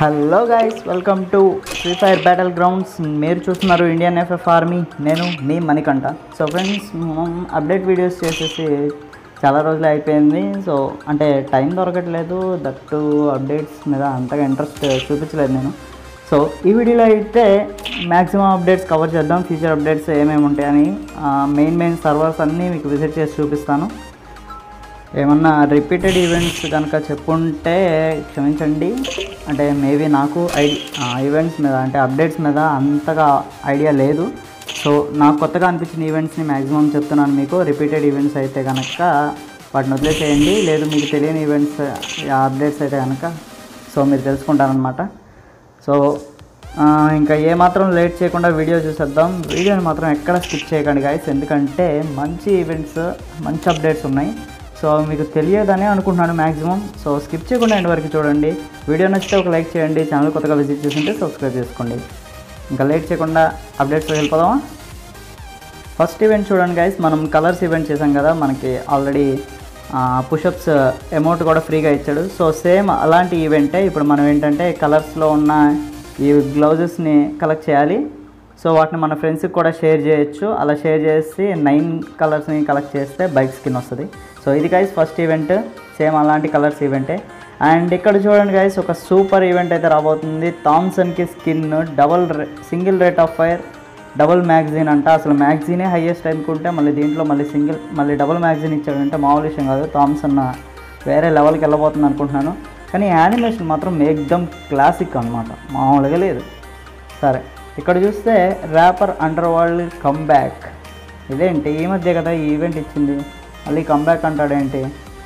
Hello guys welcome to Free Fire Battlegrounds మీరు చూస్తున్నారు Indian FF army నేను మీ మణికంఠ సో ఫ్రెండ్స్ మనం అప్డేట్ వీడియోస్ చేసేసి చాలా రోజులు అయిపోయింది సో అంటే టైం దొరకట్లేదు దట్టు అప్డేట్స్ మీద అంతగా ఇంట్రెస్ట్ చూపించలేదు నేను సో ఈ వీడియోలో అయితే మ్యాక్సిమం అప్డేట్స్ కవర్ చేద్దాం ఫ్యూచర్ అప్డేట్స్ ఏమేమి ఉంటాయని మెయిన్ మెయిన్ సర్వర్స్ అన్నీ మీకు విజిట్ చేసి చూపిస్తాను ఏమన్నా రిపీటెడ్ ఈవెంట్స్ కనుక చెప్పుంటే క్షమించండి అంటే మేబీ నాకు ఐ ఈవెంట్స్ మీద అంటే అప్డేట్స్ మీద అంతగా ఐడియా లేదు సో నాకు కొత్తగా అనిపించిన ఈవెంట్స్ని మ్యాక్సిమం చెప్తున్నాను మీకు రిపీటెడ్ ఈవెంట్స్ అయితే కనుక వాటిని వదిలేసేయండి లేదు మీకు తెలియని ఈవెంట్స్ అప్డేట్స్ అయితే కనుక సో మీరు తెలుసుకుంటారనమాట సో ఆ, ఇంకా ఏమాత్రం లేట్ చేయకుండా వీడియో చూసేద్దాం వీడియోని మాత్రం ఎక్కడ స్కిప్ చేయకండి గాయస్ ఎందుకంటే మంచి ఈవెంట్స్ మంచి అప్డేట్స్ ఉన్నాయి సో మీకు తెలియదని అనుకుంటున్నాను మ్యాక్సిమం సో స్కిప్ చేయకుండా ఎండ్ వరకు చూడండి వీడియో నచ్చితే ఒక లైక్ చేయండి ఛానల్ కొత్తగా విజిట్ చేస్తుంటే సబ్స్క్రైబ్ చేసుకోండి ఇంకా లేట్ చేయకుండా అప్డేట్స్కి వెళ్ళిపోదామా ఫస్ట్ ఈవెంట్ చూడండి గైస్ మనం కలర్స్ ఈవెంట్ చేసాం కదా మనకి ఆల్రెడీ పుషప్స్ అమౌంట్ కూడా ఫ్రీగా ఇచ్చాడు సో సేమ్ అలాంటి ఈవెంటే ఇప్పుడు మనం ఏంటంటే కలర్స్లో ఉన్న ఈ గ్లౌజెస్ని కలెక్ట్ చేయాలి సో వాటిని మన ఫ్రెండ్స్కి కూడా షేర్ చేయొచ్చు అలా షేర్ చేసి నైన్ కలర్స్ని కలెక్ట్ చేస్తే బైక్ స్కిన్ వస్తుంది సో ఇది గైస్ ఫస్ట్ ఈవెంట్ సేమ్ అలాంటి కలర్స్ ఈవెంటే అండ్ ఇక్కడ చూడండి గైస్ ఒక సూపర్ ఈవెంట్ అయితే రాబోతుంది థామ్సన్కి skin double single rate of fire double magazine అంట అసలు మ్యాగజైనే హైయెస్ట్ అనుకుంటే మళ్ళీ దీంట్లో మళ్ళీ సింగిల్ మళ్ళీ డబుల్ మ్యాగజైన్ ఇచ్చాడంటే మామూలు విషయం కాదు థామ్సన్ వేరే లెవెల్కి వెళ్ళబోతుంది అనుకుంటున్నాను కానీ యానిమేషన్ మాత్రం ఎక్దమ్ క్లాసిక్ అనమాట మామూలుగా లేదు సరే ఇక్కడ చూస్తే rapper underworld come back ఇదేంటి ఈ మధ్య కదా ఈ ఈవెంట్ ఇచ్చింది మళ్ళీ కమ్ బ్యాక్ అంటాడేంటి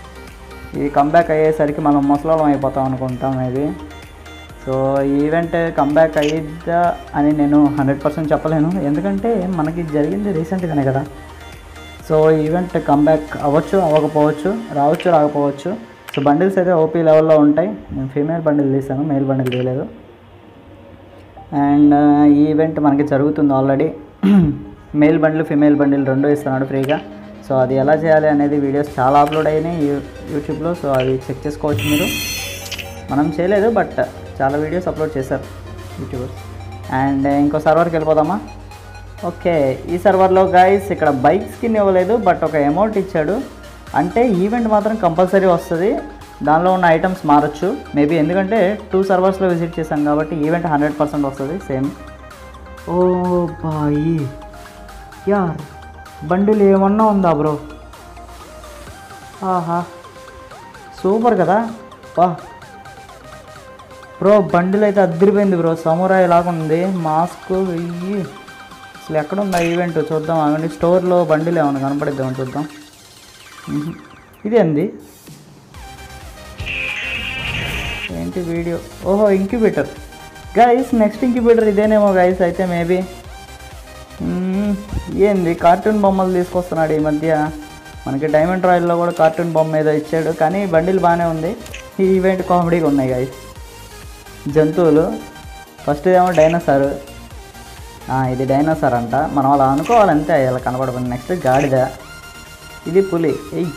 ఈ కంబ్యాక్ అయ్యేసరికి మనం ముసలం అయిపోతాం అనుకుంటాం మేబీ సో ఈ ఈవెంట్ కంబ్యాక్ అయ్యిద్దా అని నేను హండ్రెడ్ పర్సెంట్ చెప్పలేను ఎందుకంటే మనకి జరిగింది రీసెంట్గానే కదా సో ఈవెంట్ కంబ్యాక్ అవ్వచ్చు అవ్వకపోవచ్చు రావచ్చు రాకపోవచ్చు సో బండిల్స్ అయితే ఓపీ లెవెల్లో ఉంటాయి నేను ఫీమేల్ బండిల్ తీసాను మేల్ బండిల్ తీయలేదు అండ్ ఈ ఈవెంట్ మనకి జరుగుతుంది already male bundle female bundle రెండు ఇస్తున్నాడు ఫ్రీగా సో అది ఎలా చేయాలి అనేది వీడియోస్ చాలా అప్లోడ్ అయినాయి యూ యూట్యూబ్లో సో అవి చెక్ చేసుకోవచ్చు మీరు మనం చేయలేదు బట్ చాలా వీడియోస్ అప్లోడ్ చేశారు యూట్యూబర్ అండ్ ఇంకో సర్వర్కి వెళ్ళిపోదామా ఓకే ఈ సర్వర్లో గైస్ ఇక్కడ బైక్ స్కిన్ ఇవ్వలేదు బట్ ఒక అమౌంట్ ఇచ్చాడు అంటే ఈవెంట్ మాత్రం కంపల్సరీ వస్తుంది దానిలో ఉన్న ఐటమ్స్ మారచ్చు మేబీ ఎందుకంటే టూ సర్వర్స్లో విజిట్ చేశాం కాబట్టి ఈవెంట్ హండ్రెడ్ పర్సెంట్ వస్తుంది సేమ్ ఓ బాయి యార్ బండిలు ఏమన్నా ఉందా బ్రో ఆహా సూపర్ కదా వా బ్రో బండిల్ అయితే అద్దరిపోయింది బ్రో సమురాయ్ లాగా ఉంది మాస్క్ వెయ్యి అసలు ఎక్కడ ఉందా ఈవెంట్ చూద్దాం అవండి స్టోర్లో బండిలు ఏమైనా కనపడిద్దాం చూద్దాం మ్మ్. ఇదేంది ఏంటి వీడియో ఓహో ఇంక్యుబేటర్ గైస్ నెక్స్ట్ ఇంక్యుబేటర్ ఇదేనేమో గైస్ అయితే మేబీ ఏంది కార్టూన్ బొమ్మలు తీసుకొస్తున్నాడు ఈ మధ్య మనకి డైమండ్ రాయల్లో కూడా కార్టూన్ బొమ్మ ఏదో ఇచ్చాడు కానీ బండిల్ బాగానే ఉంది ఈ ఈవెంట్ కామెడీగా ఉన్నాయి గైస్ జంతువులు ఫస్ట్ ఏమో డైనోసార్ ఇది డైనోసార్ అంట మనం అలా అనుకోవాలంతే ఇలా కనపడకుండా నెక్స్ట్ గాడిద ఇది పులి ఎయ్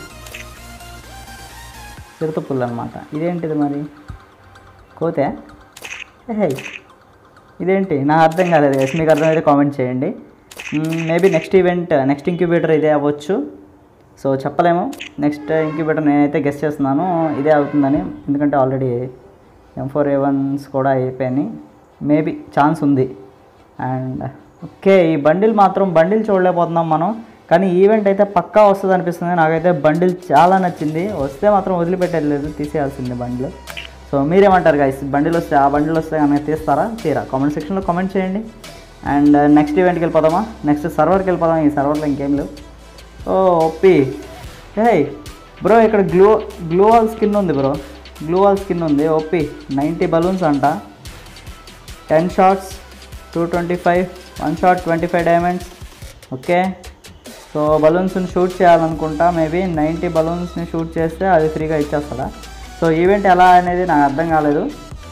చిరుత పులి అనమాట ఇదేంటిది మరి కోతే హే ఇదేంటి నాకు అర్థం కాలేదు guys. మీకు అర్థమైతే కామెంట్ చేయండి maybe next event next incubator ఇదే అవ్వచ్చు సో చెప్పలేము నెక్స్ట్ ఇంక్యుబేటర్ నేనైతే గెస్ట్ చేస్తున్నాను ఇదే అవుతుందని ఎందుకంటే already M four A ones కూడా అయిపోయినాయి మేబీ ఛాన్స్ ఉంది అండ్ ఓకే ఈ బండిల్ మాత్రం బండిల్ చూడలేకపోతున్నాం మనం కానీ ఈవెంట్ అయితే పక్కా వస్తుంది అనిపిస్తుంది నాకైతే బండిల్ చాలా నచ్చింది వస్తే మాత్రం వదిలిపెట్టేది లేదు తీసేయాల్సింది బండిల్ సో మీరేమంటారు గైస్ బండిల్ వస్తే ఆ బండిల్ వస్తే కనుక తీస్తారా తీరా కామెంట్ సెక్షన్లో కామెంట్ చేయండి అండ్ నెక్స్ట్ ఈవెంట్కి వెళ్ళిపోదామా నెక్స్ట్ సర్వర్కి వెళ్ళిపోదాం ఈ సర్వర్లో ఇంకేం లేవు ఓ ఒప్పి హే బ్రో ఇక్కడ గ్లూ గ్లూ వాల్ స్కిన్ ఉంది బ్రో గ్లూ వాల్ స్కిన్ ఉంది ఓపి నైంటీ బలూన్స్ అంట ten shots to twenty five one shot twenty five diamonds okay so బలూన్స్ని షూట్ చేయాలనుకుంటా మేబీ నైంటీ బలూన్స్ని షూట్ చేస్తే అది ఫ్రీగా ఇచ్చేస్తుందా సో ఈవెంట్ ఎలా అనేది నాకు అర్థం కాలేదు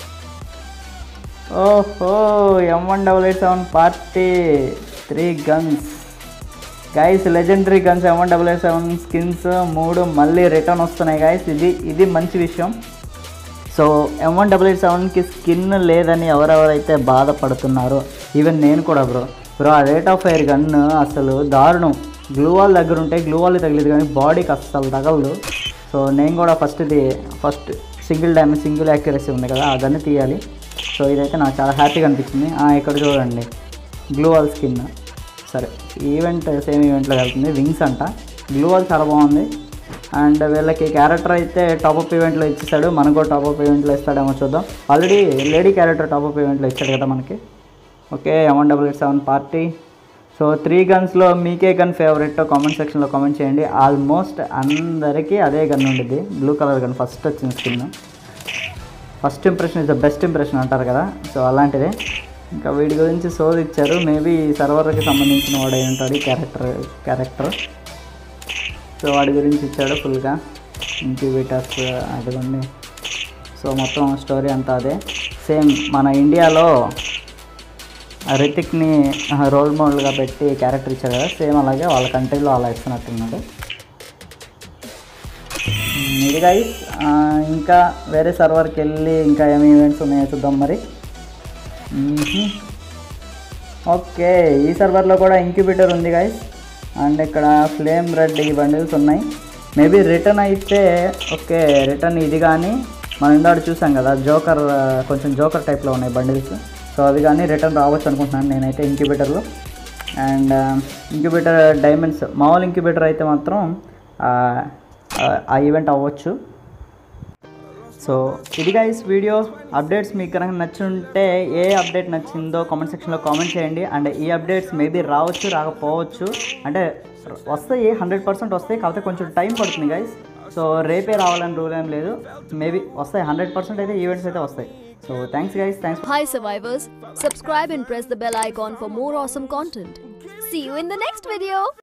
ఓహో M one double eight seven party three guns guys legendary guns M one double eight seven skins మూడు మళ్ళీ రిటర్న్ వస్తున్నాయి గైస్ ఇది ఇది మంచి విషయం so M one double eight సెవెన్కి స్కిన్ లేదని ఎవరెవరైతే బాధపడుతున్నారో ఈవెన్ నేను కూడా బ్రో బ్రో ఆ రేట్ ఆఫ్ ఫైర్ గన్ అసలు దారుణం గ్లూ వాల్ దగ్గర ఉంటే గ్లూ వాల్ తగిలేదు కానీ బాడీకి అస్సలు తగలదు సో నేను కూడా ఫస్ట్ ఇది first single damage single accuracy ఉంది కదా ఆ గన్ తీయాలి సో ఇదైతే నాకు చాలా హ్యాపీగా అనిపించింది ఆ, ఇక్కడ చూడండి గ్లూ వాల్ స్కిన్ సరే ఈవెంట్ సేమ్ ఈవెంట్లో వెళ్తుంది వింగ్స్ అంట గ్లూ వాల్ చాలా బాగుంది అండ్ వీళ్ళకి క్యారెక్టర్ అయితే టాప్అప్ ఈవెంట్లో ఇచ్చేసాడు మనకు కూడా టాప్అప్ ఈవెంట్లో ఇస్తాడేమో చూద్దాం ఆల్రెడీ లేడీ క్యారెక్టర్ టాప్అప్ ఈవెంట్లో ఇచ్చాడు కదా మనకి okay M one double eight seven party so three గన్స్లో మీకే గన్ ఫేవరెట్ కామెంట్ సెక్షన్లో కామెంట్ చేయండి ఆల్మోస్ట్ అందరికీ అదే గన్ ఉండిద్ది బ్లూ కలర్ గన్ ఫస్ట్ వచ్చిన skin first impression is the best impression అంటారు కదా సో అలాంటిదే ఇంకా వీడి గురించి సోది ఇచ్చారు మేబీ సర్వర్కి సంబంధించిన వాడు అయి ఉంటాడు ఈ క్యారెక్టర్ క్యారెక్టర్ సో వాడి గురించి ఇచ్చాడు ఫుల్గా ఇంక్యుబేటర్స్ అదిగోండి సో మొత్తం స్టోరీ అంతా అదే సేమ్ మన ఇండియాలో రితిక్ని రోల్ మోడల్గా పెట్టి క్యారెక్టర్ ఇచ్చాడు కదా సేమ్ అలాగే వాళ్ళ కంట్రీలో అలా ఇస్తున్నట్టున్నాడు మ్మ్, ఇది గైస్ ఇంకా వేరే సర్వర్కి వెళ్ళి ఇంకా ఏమి ఈవెంట్స్ ఉన్నాయో చూద్దాం మరి మ్మ్హ్. ఓకే ఈ సర్వర్లో కూడా ఇంక్యుబేటర్ ఉంది గైస్ అండ్ ఇక్కడ ఫ్లేమ్ రెడ్ ఈ బండిల్స్ ఉన్నాయి మేబీ రిటర్న్ అయితే ఓకే రిటర్న్ ఇది కానీ మనం ఇందాక చూసాం కదా జోకర్ ఆ, కొంచెం జోకర్ టైప్లో ఉన్నాయి బండిల్స్ సో అవి కానీ రిటర్న్ రావచ్చు అనుకుంటున్నాను నేనైతే ఇంక్యుబేటర్లో అండ్ ఇంక్యుబేటర్ డైమండ్స్ మామూలు ఇంక్యుబేటర్ అయితే మాత్రం ఆ, ఆ- ఆ ఈవెంట్ అవ్వచ్చు సో ఇది గైస్ వీడియో అప్డేట్స్ మీకు కనుక నచ్చుంటే ఏ అప్డేట్ నచ్చిందో కామెంట్ సెక్షన్లో కామెంట్ చేయండి అండ్ ఈ అప్డేట్స్ మేబీ రావచ్చు రాకపోవచ్చు అంటే వస్తాయి హండ్రెడ్ పర్సెంట్ వస్తాయి కాకపోతే కొంచెం టైం పడుతుంది గైస్ సో రేపే రావాలని రూల్ ఏం లేదు మేబీ వస్తాయి హండ్రెడ్ పర్సెంట్ అయితే ఈవెంట్స్ అయితే వస్తాయి so thanks guys thanks Hi survivors, subscribe and press the bell icon for more awesome content. See you in the next video.